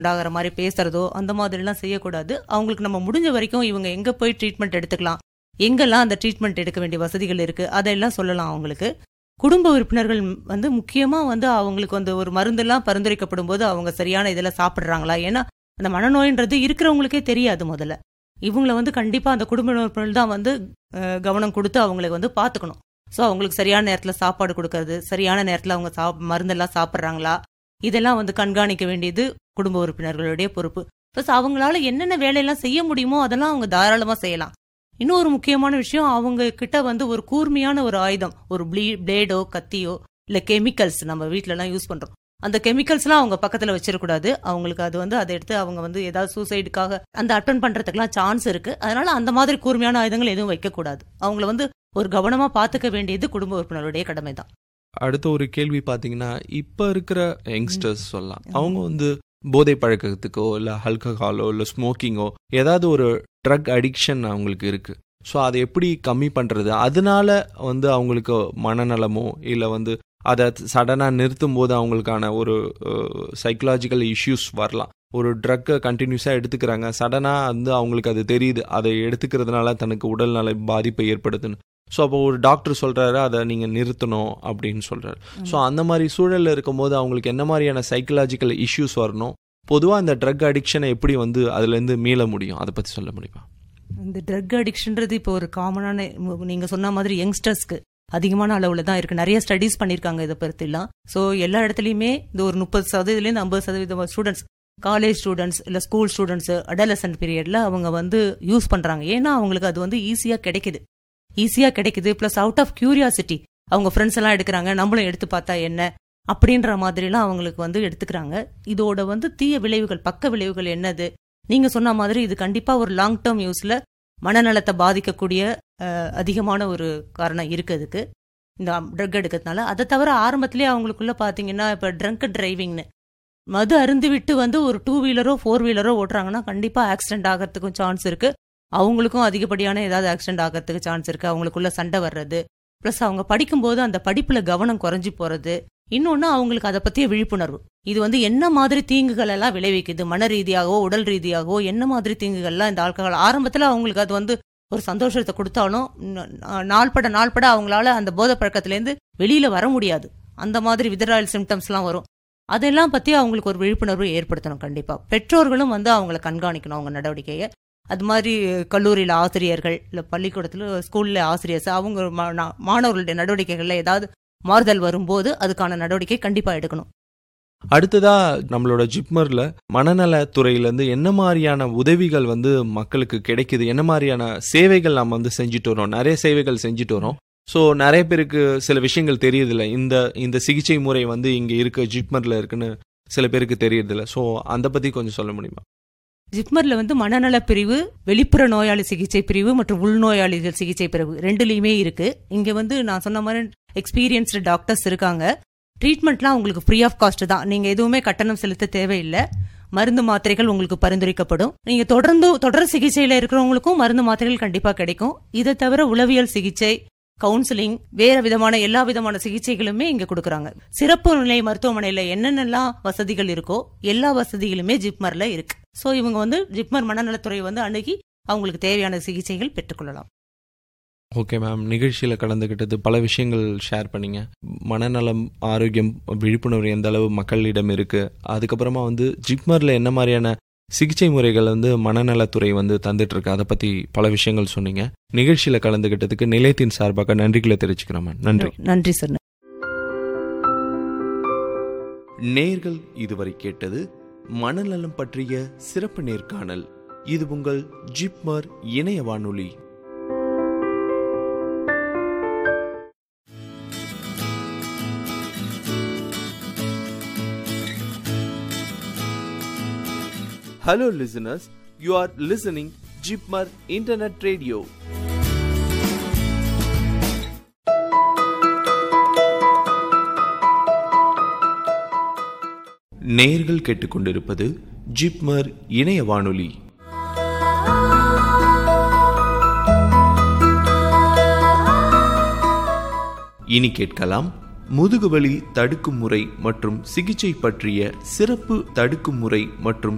ஆகிற மாதிரி பேசுறதோ அந்த மாதிரிலாம் செய்யக்கூடாது அவங்களுக்கு நம்ம முடிஞ்ச வரைக்கும் இவங்க எங்கே போய் ட்ரீட்மெண்ட் எடுத்துக்கலாம் எங்கெல்லாம் அந்த ட்ரீட்மெண்ட் எடுக்க வேண்டிய வசதிகள் இருக்கு அதெல்லாம் சொல்லலாம் அவங்களுக்கு குடும்ப உறுப்பினர்கள் வந்து முக்கியமாக வந்து அவங்களுக்கு வந்து ஒரு மருந்தெல்லாம் பரிந்துரைக்கப்படும் போது அவங்க சரியான இதில் சாப்பிட்றாங்களா ஏன்னா அந்த மனநோயின்றது இருக்கிறவங்களுக்கே தெரியாது முதல்ல இவங்களை வந்து கண்டிப்பாக அந்த குடும்ப உறுப்பினர்கள் தான் வந்து அஹ், கவனம் கொடுத்து அவங்களுக்கு வந்து பார்த்துக்கணும் ஸோ அவங்களுக்கு சரியான நேரத்தில் சாப்பாடு கொடுக்கறது சரியான நேரத்தில் அவங்க சாப் மருந்தெல்லாம் சாப்பிட்றாங்களா இதெல்லாம் வந்து கண்காணிக்க வேண்டியது குடும்ப உறுப்பினர்களுடைய பொறுப்பு ப்ளஸ் அவங்களால என்னென்ன வேலையெல்லாம் செய்ய முடியுமோ அதெல்லாம் அவங்க தாராளமாக செய்யலாம் இன்னொரு முக்கியமான விஷயம் அவங்க கிட்ட வந்து ஒரு கூர்மையான ஒரு ஆயுதம் ஒரு ப்ளீ பிளேடோ கத்தியோ இல்லை கெமிக்கல்ஸ் நம்ம வீட்டிலலாம் யூஸ் பண்ணுறோம் அந்த கெமிக்கல்ஸ்லாம் அவங்க பக்கத்தில் வச்சிடக்கூடாது அவங்களுக்கு அது வந்து அதை எடுத்து அவங்க வந்து ஏதாவது சூசைடுக்காக அந்த அட்டன் பண்ணுறதுக்குலாம் சான்ஸ் இருக்கு அதனால அந்த மாதிரி கூர்மையான ஆயுதங்கள் எதுவும் வைக்கக்கூடாது அவங்கள வந்து ஒரு கவனமாக பார்த்துக்க வேண்டியது குடும்ப உறுப்பினருடைய கடமை தான் அடுத்த ஒரு கேள்வி பார்த்தீங்கன்னா இப்போ இருக்கிற யங்ஸ்டர்ஸ் சொல்லலாம் அவங்க வந்து போதை பழக்கத்துக்கோ இல்லை ஆல்கஹாலோ இல்லை ஸ்மோக்கிங்கோ ஏதாவது ஒரு ட்ரக் அடிக்ஷன் அவங்களுக்கு இருக்கு ஸோ அதை எப்படி கம்மி பண்ணுறது அதனால வந்து அவங்களுக்கு மனநலமோ இல்லை வந்து அதை சடனாக நிறுத்தும் போது அவங்களுக்கான ஒரு சைக்கலாஜிக்கல் இஷ்யூஸ் வரலாம் ஒரு ட்ரக்கை கண்டினியூஸாக எடுத்துக்கிறாங்க சடனாக வந்து அவங்களுக்கு அது தெரியுது அதை எடுத்துக்கிறதுனால தனக்கு உடல்நல பாதிப்பை ஏற்படுத்துன்னு ஸோ அப்போ ஒரு டாக்டர் சொல்கிறாரு அதை நீங்கள் நிறுத்தணும் அப்படின்னு சொல்கிறாரு ஸோ அந்த மாதிரி சூழலில் இருக்கும்போது அவங்களுக்கு என்ன மாதிரியான சைக்கலாஜிக்கல் இஷ்யூஸ் வரணும் பொதுவாக இந்த ட்ரக் அடிக்ஷனை எப்படி வந்து அதுலேருந்து மீள முடியும் அதை பற்றி சொல்ல முடியுமா இந்த ட்ரக் அடிக்ஷன்றது இப்போ ஒரு காமனான நீங்க சொன்ன மாதிரி யங்ஸ்டர்ஸ்க்கு அதிகமான அளவுல தான் இருக்கு நிறைய ஸ்டடீஸ் பண்ணியிருக்காங்க இதை பற்றிலாம் ஸோ எல்லா இடத்துலையுமே இந்த ஒரு முப்பது சதவீதத்துலேருந்து ஐம்பது சதவீதம் ஸ்டூடெண்ட்ஸ் காலேஜ் ஸ்டூடெண்ட்ஸ் இல்லை ஸ்கூல் ஸ்டூடெண்ட்ஸ் அடலசன்ட் பீரியட்ல அவங்க வந்து யூஸ் பண்றாங்க ஏன்னா அவங்களுக்கு அது வந்து ஈஸியாக கிடைக்குது ஈஸியாக கிடைக்குது ப்ளஸ் அவுட் ஆஃப் கியூரியாசிட்டி அவங்க ஃப்ரெண்ட்ஸ் எல்லாம் எடுக்கிறாங்க நம்மளும் எடுத்து பார்த்தா என்ன அப்படின்ற மாதிரிலாம் அவங்களுக்கு வந்து எடுத்துக்கிறாங்க இதோட வந்து தீய விளைவுகள் பக்க விளைவுகள் என்னது நீங்க சொன்ன மாதிரி இது கண்டிப்பா ஒரு லாங் டேர்ம் யூஸ்ல மனநலத்தை பாதிக்கக்கூடிய அஹ், அதிகமான ஒரு காரணம் இருக்கு அதுக்கு இந்த ட்ரக் எடுக்கிறதுனால அதை தவிர ஆரம்பத்திலே அவங்களுக்குள்ள பாத்தீங்கன்னா இப்ப ட்ரங்க் டிரைவிங்னு மது அருந்து விட்டு வந்து ஒரு டூ வீலரோ ஃபோர் வீலரோ ஓட்டுறாங்கன்னா கண்டிப்பா ஆக்சிடென்ட் ஆகிறதுக்கும் சான்ஸ் இருக்கு அவங்களுக்கும் அதிகப்படியான ஏதாவது ஆக்சிடென்ட் ஆகிறதுக்கு சான்ஸ் இருக்கு அவங்களுக்குள்ள சண்டை வர்றது ப்ளஸ் அவங்க படிக்கும்போது அந்த படிப்புல கவனம் குறைஞ்சு போறது இன்னொன்னு அவங்களுக்கு அதை பத்திய விழிப்புணர்வு இது வந்து என்ன மாதிரி தீங்குகள் எல்லாம் விளைவிக்குது மன ரீதியாகவோ உடல் ரீதியாகவோ என்ன மாதிரி தீங்குகள்லாம் இந்த ஆல்கஹால் ஆரம்பத்துல அவங்களுக்கு அது வந்து ஒரு சந்தோஷத்தை கொடுத்தாலும் ந- நா- நாள்பட நாள்பட அவங்களால அந்த போதை பழக்கத்திலேருந்து வெளியில வர முடியாது அந்த மாதிரி விதராயல் சிம்டம்ஸ்லாம் வரும் அதெல்லாம் பத்தி அவங்களுக்கு ஒரு விழிப்புணர்வு ஏற்படுத்தணும் கண்டிப்பா பெற்றோர்களும் வந்து அவங்கள கண்காணிக்கணும் அவங்க நடவடிக்கையை அது மாதிரி கல்லூரியில் ஆசிரியர்கள் இல்லை பள்ளிக்கூடத்தில் ஸ்கூலில் ஆசிரியர்ஸ் அவங்க மா- நா- மாணவர்களுடைய நடவடிக்கைகளில் ஏதாவது மாறுதல் வரும்போது அதுக்கான நடவடிக்கை கண்டிப்பா எடுக்கணும் அடுத்ததா நம்மளோட ஜிப்மர்ல மனநலத் துறையிலேருந்து என்ன மாதிரியான உதவிகள் வந்து மக்களுக்கு கிடைக்குது என்ன மாதிரியான சேவைகள் நம்ம வந்து செஞ்சுட்டு வரோம் நிறைய சேவைகள் செஞ்சுட்டு வரோம் ஸோ நிறைய பேருக்கு சில விஷயங்கள் தெரியறதில்ல இந்த இந்த சிகிச்சை முறை வந்து இங்கே இருக்கு ஜிப்மர்ல இருக்குன்னு சில பேருக்கு தெரியறதில்ல ஸோ அந்த பத்தி கொஞ்சம் சொல்ல முடியுமா ஜிப்மர்ல வந்து மனநல பிரிவு வெளிப்புற நோயாளி சிகிச்சை பிரிவு மற்றும் உள்நோயாளிகள் சிகிச்சை பிரிவு ரெண்டுலயுமே இருக்கு இங்க வந்து நான் சொன்ன மாதிரி எக்ஸ்பீரியன்ஸ்டு டாக்டர்ஸ் இருக்காங்க ட்ரீட்மெண்ட்லாம் உங்களுக்கு ஃப்ரீ ஆஃப் காஸ்ட் தான் நீங்க எதுவுமே கட்டணம் செலுத்த தேவையில்லை மருந்து மாத்திரைகள் உங்களுக்கு பரிந்துரைக்கப்படும் நீங்க தொடர்ந்து தொடர் சிகிச்சையில இருக்கிறவங்களுக்கும் மருந்து மாத்திரைகள் கண்டிப்பா கிடைக்கும் இதை தவிர உளவியல் சிகிச்சை கவுன்சிலிங் வேற விதமான எல்லா விதமான சிகிச்சைகளுமே இங்க கொடுக்கறாங்க சிறப்பு நிலை மருத்துவமனையில என்னென்னலாம் வசதிகள் இருக்கோ எல்லா வசதிகளுமே ஜிப்மர்ல இருக்கு சோ இவங்க வந்து ஜிப்மர் மனநலத்துறை வந்து அணுகி அவங்களுக்கு தேவையான சிகிச்சைகள் பெற்றுக்கொள்ளலாம் ஓகே மேம் நிகழ்ச்சியில் கலந்துக்கிட்டது பல விஷயங்கள் ஷேர் பண்ணீங்க மனநலம் ஆரோக்கியம் விழிப்புணர்வு எந்த அளவு மக்களிடம் இருக்கு அதுக்கப்புறமா வந்து ஜிப்மரில் என்ன மாதிரியான சிகிச்சை முறைகள் வந்து மனநலத்துறை வந்து தந்துட்டு இருக்கு அதை பத்தி பல விஷயங்கள் சொன்னீங்க நிகழ்ச்சியில் கலந்துக்கிட்டதுக்கு நிலையத்தின் சார்பாக நன்றிகளை தெரிவிச்சுக்கிறோம் மேம் நன்றி நன்றி சார் நேர்கள் இதுவரை கேட்டது மனநலம் பற்றிய சிறப்பு நேர்காணல் இது உங்கள் ஜிப்மர் இணைய வானொலி Hello listeners, you are listening Jipmar Internet Radio. நேர்கள் கேட்டுக்கொண்டிருப்பது ஜிப்மர் இணைய வானொலி இனி கேட்கலாம் முதுகுவலி தடுக்கும் முறை மற்றும் சிகிச்சை பற்றிய சிறப்பு தடுக்கும் முறை மற்றும்